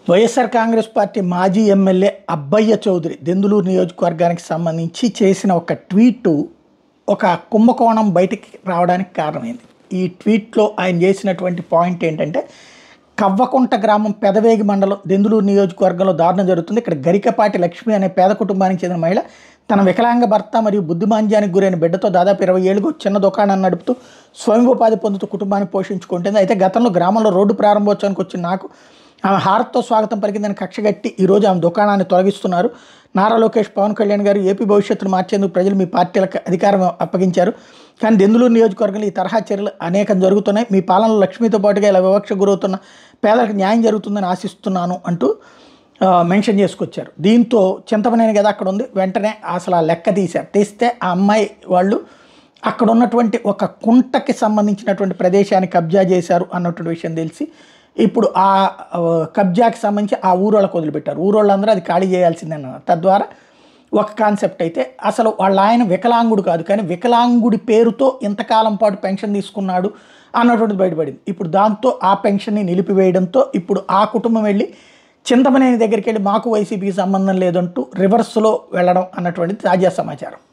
YSR Congress party మాజీ MLA Abbayya Chowdary Denduluru నియోజకవర్గానికి సంబంధించి చేసిన ఒక ట్వీట్ ఒక కుంభకోణం బయటికి రావడానికి కారణమైంది ఈ ట్వీట్లో ఆయన చేసినటువంటి పాయింట్ ఏంటంటే కవ్వకుంట గ్రామం పెదవేగి మండలం దెందులూరు నియోజకవర్గంలో దారుణం జరుగుతుంది ఇక్కడ గరికపాటి లక్ష్మి అనే పేద కుటుంబానికి చెందిన మహిళ తన వికలాంగ భర్త మరియు బుద్ధిమాంద్యానికి గురైన బిడ్డతో దాదాపు ఇరవై ఏళ్ళకు చిన్న దుకాణాన్ని నడుపుతూ స్వయం ఉపాధి పొందుతూ కుటుంబాన్ని పోషించుకుంటుంది అయితే గతంలో గ్రామంలో రోడ్డు ప్రారంభోత్సవానికి వచ్చిన నాకు ఆమె హారత్తో స్వాగతం పలికిందని కక్షగట్టి ఈరోజు ఆమె దుకాణాన్ని తొలగిస్తున్నారు నారా లోకేష్ పవన్ కళ్యాణ్ గారు ఏపీ భవిష్యత్తును మార్చేందుకు ప్రజలు మీ పార్టీలకు అధికారం అప్పగించారు కానీ దెందులూరు నియోజకవర్గంలో ఈ తరహా చర్యలు అనేకం జరుగుతున్నాయి మీ పాలనలో లక్ష్మితో పాటుగా ఇలా వివక్ష గురవుతున్న పేదలకు న్యాయం జరుగుతుందని ఆశిస్తున్నాను అంటూ ఆ, మెన్షన్ చేసుకొచ్చారు దీంతో చింతమనేని కదా అక్కడ ఉంది వెంటనే అసలు ఆ లెక్క తీశారు తీస్తే ఆ అమ్మాయి వాళ్ళు అక్కడ ఉన్నటువంటి ఒక కుంటకి సంబంధించినటువంటి ప్రదేశాన్ని కబ్జా చేశారు అన్నటువంటి విషయం తెలిసి ఇప్పుడు ఆ ఆ, కబ్జాకి సంబంధించి ఆ ఊరోళ్ళకు వదిలిపెట్టారు ఊరోళ్ళందరూ అది ఖాళీ చేయాల్సిందే అన్నారు తద్వారా ఒక కాన్సెప్ట్ అయితే అసలు వాళ్ళ ఆయన వికలాంగుడు కాదు కానీ వికలాంగుడి పేరుతో ఇంతకాలం పాటు పెన్షన్ తీసుకున్నాడు అన్నటువంటిది బయటపడింది ఇప్పుడు దాంతో ఆ పెన్షన్ని నిలిపివేయడంతో ఇప్పుడు ఆ కుటుంబం వెళ్ళి చింతమనేని దగ్గరికి వెళ్ళి మాకు వైసీపీకి సంబంధం లేదంటూ రివర్స్లో వెళ్ళడం అన్నటువంటిది తాజా సమాచారం